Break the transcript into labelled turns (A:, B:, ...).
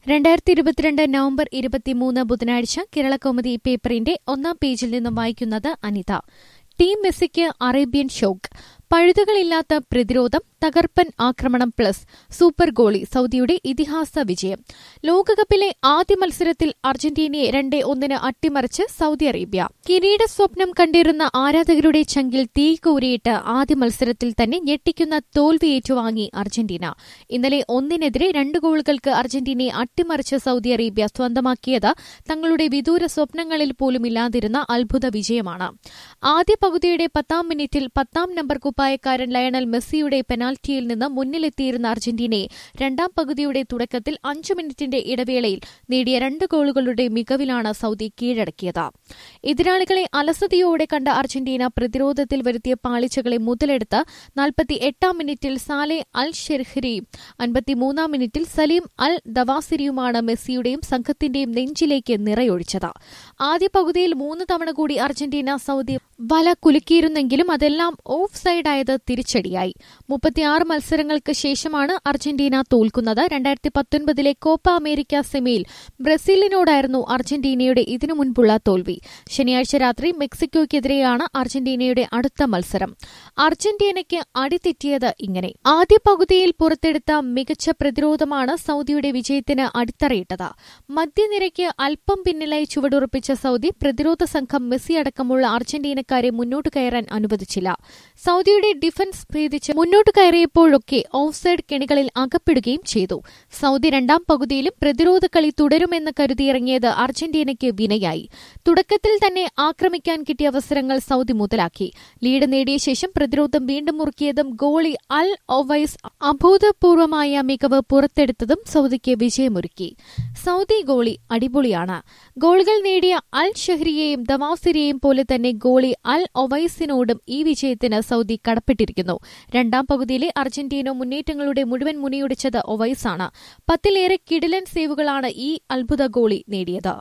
A: രണ്ടായിരത്തി ഇരുപത്തിരണ്ട് നവംബർ ഇരുപത്തിമൂന്ന് ബുധനാഴ്ച കേരളകൗമുദി പേപ്പറിന്റെ ഒന്നാം പേജിൽ നിന്നും വായിക്കുന്നത് അനിത ടീം മെസ്സിക്ക് അറേബ്യൻ ഷോക്ക് പഴുതുകളില്ലാത്ത പ്രതിരോധം തകർപ്പൻ ആക്രമണം പ്ലസ് സൂപ്പർ ഗോളി സൌദിയുടെ ഇതിഹാസ വിജയം ലോകകപ്പിലെ ആദ്യ മത്സരത്തിൽ അർജന്റീനയെ രണ്ടേ ഒന്നിന് അട്ടിമറിച്ച് സൌദി അറേബ്യ കിരീട സ്വപ്നം കണ്ടിരുന്ന ആരാധകരുടെ ചങ്കിൽ തീ കൂരിയിട്ട് ആദ്യ മത്സരത്തിൽ തന്നെ ഞെട്ടിക്കുന്ന തോൽവി ഏറ്റുവാങ്ങി അർജന്റീന ഇന്നലെ ഒന്നിനെതിരെ രണ്ട് ഗോളുകൾക്ക് അർജന്റീനയെ അട്ടിമറിച്ച് സൌദി അറേബ്യ സ്വന്തമാക്കിയത് തങ്ങളുടെ വിദൂര സ്വപ്നങ്ങളിൽ പോലും ഇല്ലാതിരുന്ന അത്ഭുത വിജയമാണ് ആദ്യ പകുതിയുടെ പത്താം മിനിറ്റിൽ പത്താം നമ്പർ കുപ്പായക്കാരൻ ലയണൽ മെസ്സിയുടെ പെനാൽറ്റിയിൽ നിന്ന് മുന്നിലെത്തിയിരുന്ന അർജന്റീനയെ രണ്ടാം പകുതിയുടെ തുടക്കത്തിൽ അഞ്ചു മിനിറ്റിന്റെ ഇടവേളയിൽ നേടിയ രണ്ട് ഗോളുകളുടെ മികവിലാണ് സൌദി കീഴടക്കിയത് എതിരാളികളെ അലസതയോടെ കണ്ട അർജന്റീന പ്രതിരോധത്തിൽ വരുത്തിയ പാളിച്ചകളെ മുതലെടുത്ത് നാൽപ്പത്തി എട്ടാം മിനിറ്റിൽ സാലെ അൽ ഷെർഹരിയും അൻപത്തിമൂന്നാം മിനിറ്റിൽ സലീം അൽ ദവാസിരിയുമാണ് മെസ്സിയുടെയും സംഘത്തിന്റെയും നെഞ്ചിലേക്ക് നിറയൊഴിച്ചത് ആദ്യ പകുതിയിൽ മൂന്ന് തവണ കൂടി അർജന്റീന സൌദി വല കുലുക്കിയിരുന്നെങ്കിലും അതെല്ലാം ഓഫ് സൈഡായത് തിരിച്ചടിയായി മുപ്പത്തിയാറ് മത്സരങ്ങൾക്ക് ശേഷമാണ് അർജന്റീന തോൽക്കുന്നത് രണ്ടായിരത്തി പത്തൊൻപതിലെ കോപ്പ അമേരിക്ക സെമിയിൽ ബ്രസീലിനോടായിരുന്നു അർജന്റീനയുടെ ഇതിനു മുൻപുള്ള തോൽവി ശനിയാഴ്ച രാത്രി മെക്സിക്കോയ്ക്കെതിരെയാണ് അർജന്റീനയുടെ അടുത്ത മത്സരം അർജന്റീനയ്ക്ക് അടിതെറ്റിയത് ഇങ്ങനെ ആദ്യ പകുതിയിൽ പുറത്തെടുത്ത മികച്ച പ്രതിരോധമാണ് സൌദിയുടെ വിജയത്തിന് അടിത്തറയിട്ടത് മധ്യനിരയ്ക്ക് അല്പം പിന്നിലായി ചുവടുറപ്പിച്ച സൌദി പ്രതിരോധ സംഘം മെസ്സി അടക്കമുള്ള അർജന്റീനക്കാരെ മുന്നോട്ട് കയറാൻ അനുവദിച്ചില്ല സൌദിയുടെ ഡിഫൻസ് ഭേദിച്ച് മുന്നോട്ട് കയറിയപ്പോഴൊക്കെ ഓഫ്സൈഡ് കെണികളിൽ അകപ്പെടുകയും ചെയ്തു സൌദി രണ്ടാം പകുതിയിലും പ്രതിരോധ കളി തുടരുമെന്ന് കരുതിയിറങ്ങിയത് അർജന്റീനയ്ക്ക് വിനയായി തുടക്കത്തിൽ തന്നെ ആക്രമിക്കാൻ കിട്ടിയ അവസരങ്ങൾ സൌദി മുതലാക്കി ലീഡ് നേടിയ ശേഷം പ്രതിരോധം വീണ്ടും മുറുക്കിയതും ഗോളി അൽ ഒവൈസ് അഭൂതപൂർവമായ മികവ് പുറത്തെടുത്തതും സൌദിക്ക് വിജയമൊരുക്കി സൌദി ഗോളി അടിപൊളിയാണ് ഗോളുകൾ നേടിയ അൽ ഷഹ്രിയെയും ദവാസിരിയെയും പോലെ തന്നെ ഗോളി അൽ ഒവൈസിനോടും ഈ വിജയത്തിന് സൌദി കടപ്പെട്ടിരിക്കുന്നു രണ്ടാം പകുതിയിലെ അർജന്റീന മുന്നേറ്റങ്ങളുടെ മുഴുവൻ മുനയൊടിച്ചത് ഒവൈസാണ് പത്തിലേറെ കിടിലൻ സേവുകളാണ് ഈ അത്ഭുത ഗോളി നേടിയത്